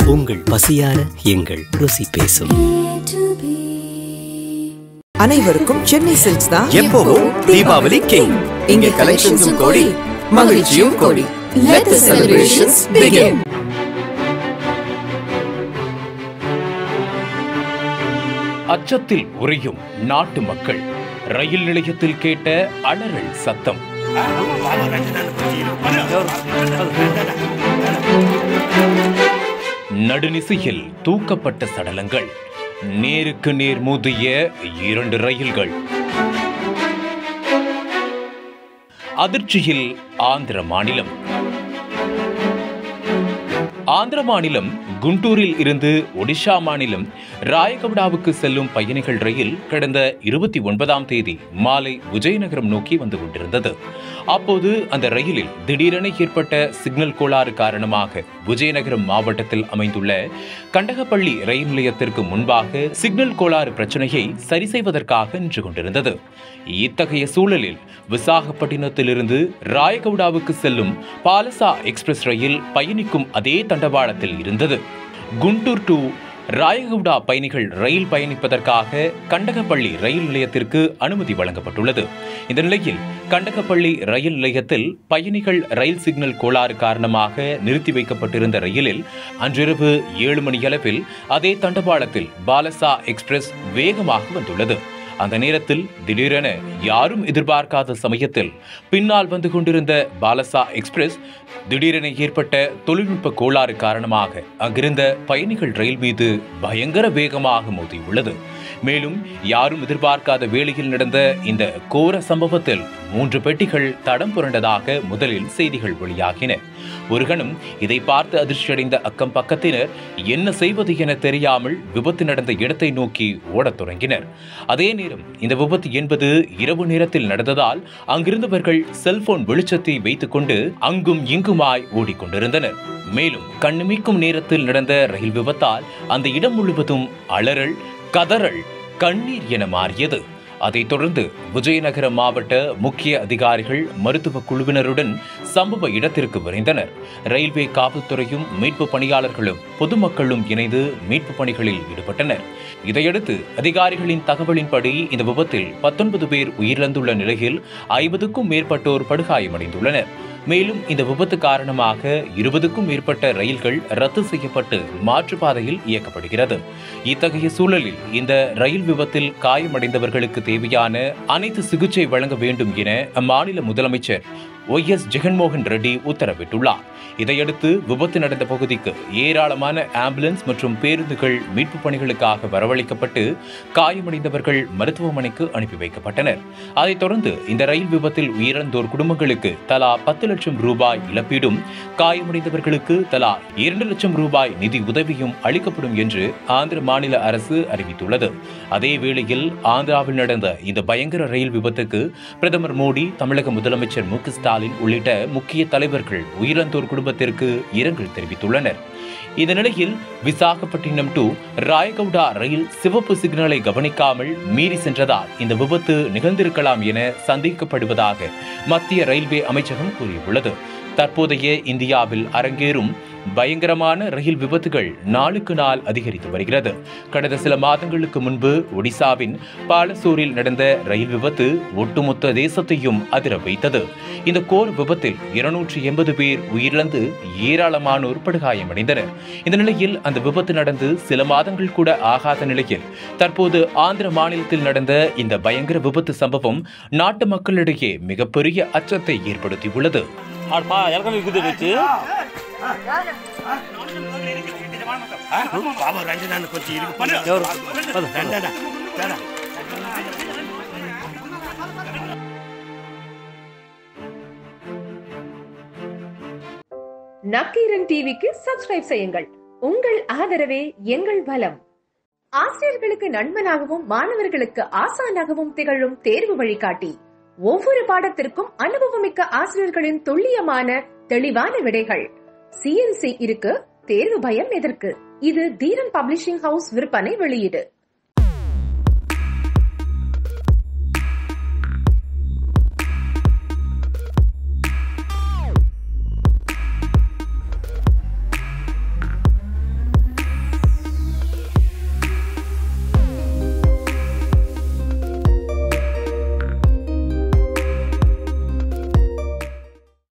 உங்கள் பசியார எங்கள் ருசி பேசும் அனைவருக்கும் சென்னை சில்க்ஸ் தான் எப்பவும் தீபாவளி கிங் இங்கே கலெக்ஷன்ஸும் கோடி மகிழ்ச்சியும் கோடி Let the celebrations begin. அச்சத்தில் உறையும் நாட்டு மக்கள் ரயில் நிலையத்தில் கேட்ட அலறல் சத்தம் நடுநிசையில் தூக்கப்பட்ட சடலங்கள் நேருக்கு நேர் மோதிய இரண்டு ரயில்கள் அதிர்ச்சியில் ஆந்திர மாநிலம் ஆந்திர மாநிலம் குண்டூரில் இருந்து ஒடிஷா மாநிலம் ராயகவுடாவுக்கு செல்லும் பயணிகள் ரயில் கடந்த இருபத்தி ஒன்பதாம் தேதி மாலை விஜயநகரம் நோக்கி வந்து கொண்டிருந்தது அப்போது அந்த ரயிலில் திடீரென ஏற்பட்ட சிக்னல் கோளாறு காரணமாக விஜயநகரம் மாவட்டத்தில் அமைந்துள்ள கண்டகப்பள்ளி ரயில் நிலையத்திற்கு முன்பாக சிக்னல் கோளாறு பிரச்சனையை சரி செய்வதற்காக நின்று கொண்டிருந்தது இத்தகைய சூழலில் விசாகப்பட்டினத்திலிருந்து ராயகவுடாவுக்கு செல்லும் பாலசா எக்ஸ்பிரஸ் ரயில் பயணிக்கும் அதே தண்டவாளத்தில் இருந்தது குண்டூர் டு ராயகவுடா பயணிகள் ரயில் பயணிப்பதற்காக கண்டகப்பள்ளி ரயில் நிலையத்திற்கு அனுமதி வழங்கப்பட்டுள்ளது இந்த நிலையில் கண்டகப்பள்ளி ரயில் நிலையத்தில் பயணிகள் ரயில் சிக்னல் கோளாறு காரணமாக நிறுத்தி வைக்கப்பட்டிருந்த ரயிலில் அன்றிரவு ஏழு மணியளவில் அதே தண்டவாளத்தில் பாலசா எக்ஸ்பிரஸ் வேகமாக வந்துள்ளது அந்த நேரத்தில் திடீரென யாரும் எதிர்பார்க்காத சமயத்தில் பின்னால் வந்து கொண்டிருந்த பாலசா எக்ஸ்பிரஸ் திடீரென ஏற்பட்ட தொழில்நுட்ப கோளாறு காரணமாக அங்கிருந்த பயணிகள் ரயில் மீது பயங்கர வேகமாக மோதியுள்ளது மேலும் யாரும் எதிர்பார்க்காத வேளையில் நடந்த இந்த கோர சம்பவத்தில் மூன்று பெட்டிகள் தடம் புரண்டதாக முதலில் செய்திகள் வெளியாகின ஒரு கணம் இதை பார்த்து அதிர்ச்சியடைந்த அக்கம் பக்கத்தினர் என்ன செய்வது என தெரியாமல் விபத்து நடந்த இடத்தை நோக்கி ஓடத் தொடங்கினர் அதே நேரம் இந்த விபத்து என்பது இரவு நேரத்தில் நடந்ததால் அங்கிருந்தவர்கள் செல்போன் வெளிச்சத்தை வைத்துக்கொண்டு அங்கும் இங்குமாய் ஓடிக்கொண்டிருந்தனர் மேலும் கண்ணுமிக்கும் நேரத்தில் நடந்த ரயில் விபத்தால் அந்த இடம் முழுவதும் அலறல் கதறல் கண்ணீர் என மாறியது அதைத் தொடர்ந்து விஜயநகரம் மாவட்ட முக்கிய அதிகாரிகள் மருத்துவ குழுவினருடன் சம்பவ இடத்திற்கு விரைந்தனர் ரயில்வே காவல்துறையும் மீட்பு பணியாளர்களும் பொதுமக்களும் இணைந்து மீட்பு பணிகளில் ஈடுபட்டனர் இதையடுத்து அதிகாரிகளின் தகவலின்படி இந்த விபத்தில் பத்தொன்பது பேர் உயிரிழந்துள்ள நிலையில் ஐம்பதுக்கும் மேற்பட்டோர் படுகாயமடைந்துள்ளனர் மேலும் இந்த விபத்து காரணமாக இருபதுக்கும் மேற்பட்ட ரயில்கள் ரத்து செய்யப்பட்டு மாற்றுப்பாதையில் இயக்கப்படுகிறது இத்தகைய சூழலில் இந்த ரயில் விபத்தில் காயமடைந்தவர்களுக்கு தேவையான அனைத்து சிகிச்சை வழங்க வேண்டும் என அம்மாநில முதலமைச்சர் ஒய் எஸ் ஜெகன்மோகன் ரெட்டி உத்தரவிட்டுள்ளார் இதையடுத்து விபத்து நடந்த பகுதிக்கு ஏராளமான ஆம்புலன்ஸ் மற்றும் பேருந்துகள் மீட்பு பணிகளுக்காக வரவழைக்கப்பட்டு காயமடைந்தவர்கள் மருத்துவமனைக்கு அனுப்பி வைக்கப்பட்டனர் அதைத் தொடர்ந்து இந்த ரயில் விபத்தில் உயிரிழந்தோர் குடும்பங்களுக்கு தலா பத்து லட்சம் ரூபாய் இழப்பீடும் காயமடைந்தவர்களுக்கு தலா இரண்டு லட்சம் ரூபாய் நிதி உதவியும் அளிக்கப்படும் என்று ஆந்திர மாநில அரசு அறிவித்துள்ளது அதே வேளையில் ஆந்திராவில் நடந்த இந்த பயங்கர ரயில் விபத்துக்கு பிரதமர் மோடி தமிழக முதலமைச்சர் மு க ஸ்டாலின் உள்ளிட்ட முக்கிய தலைவர்கள் உயிரிழந்தோர் குடும்பத்திற்கு இரங்கல் தெரிவித்துள்ளனர் இந்த நிலையில் விசாகப்பட்டினம் டு ராயகவுடா ரயில் சிவப்பு சிக்னலை கவனிக்காமல் மீறி சென்றதால் இந்த விபத்து நிகழ்ந்திருக்கலாம் என சந்தேகப்படுவதாக மத்திய ரயில்வே அமைச்சகம் கூறியுள்ளது தற்போதைய இந்தியாவில் அரங்கேறும் பயங்கரமான ரயில் விபத்துகள் நாளுக்கு நாள் அதிகரித்து வருகிறது கடந்த சில மாதங்களுக்கு முன்பு ஒடிசாவின் பாலசூரில் நடந்த ரயில் விபத்து ஒட்டுமொத்த தேசத்தையும் அதிர வைத்தது இந்த கோர் விபத்தில் இருநூற்றி எண்பது பேர் உயிரிழந்து ஏராளமானோர் படுகாயமடைந்தனர் இந்த நிலையில் அந்த விபத்து நடந்து சில மாதங்கள் கூட ஆகாத நிலையில் தற்போது ஆந்திர மாநிலத்தில் நடந்த இந்த பயங்கர விபத்து சம்பவம் நாட்டு மக்களிடையே மிகப்பெரிய அச்சத்தை ஏற்படுத்தியுள்ளது ఆడు పా ఎలకలు ఇగ్గుదే వచ్చి బాబు రండి నన్ను కొంచెం ఇరుగు పని ఎవరు పద, పద. రండి అన్న. రండి. நக்கீரன் டிவிக்கு சப்ஸ்கிரைப் செய்யுங்கள் உங்கள் ஆதரவே எங்கள் பலம் ஆசிரியர்களுக்கு நண்பனாகவும் மாணவர்களுக்கு ஆசானாகவும் திகழும் தேர்வு வழிகாட்டி ஒவ்வொரு பாடத்திற்கும் அனுபவமிக்க ஆசிரியர்களின் துல்லியமான தெளிவான விடைகள் சிஎன்சி இருக்கு தேர்வு பயம் எதற்கு இது தீரன் பப்ளிஷிங் ஹவுஸ் விற்பனை வெளியீடு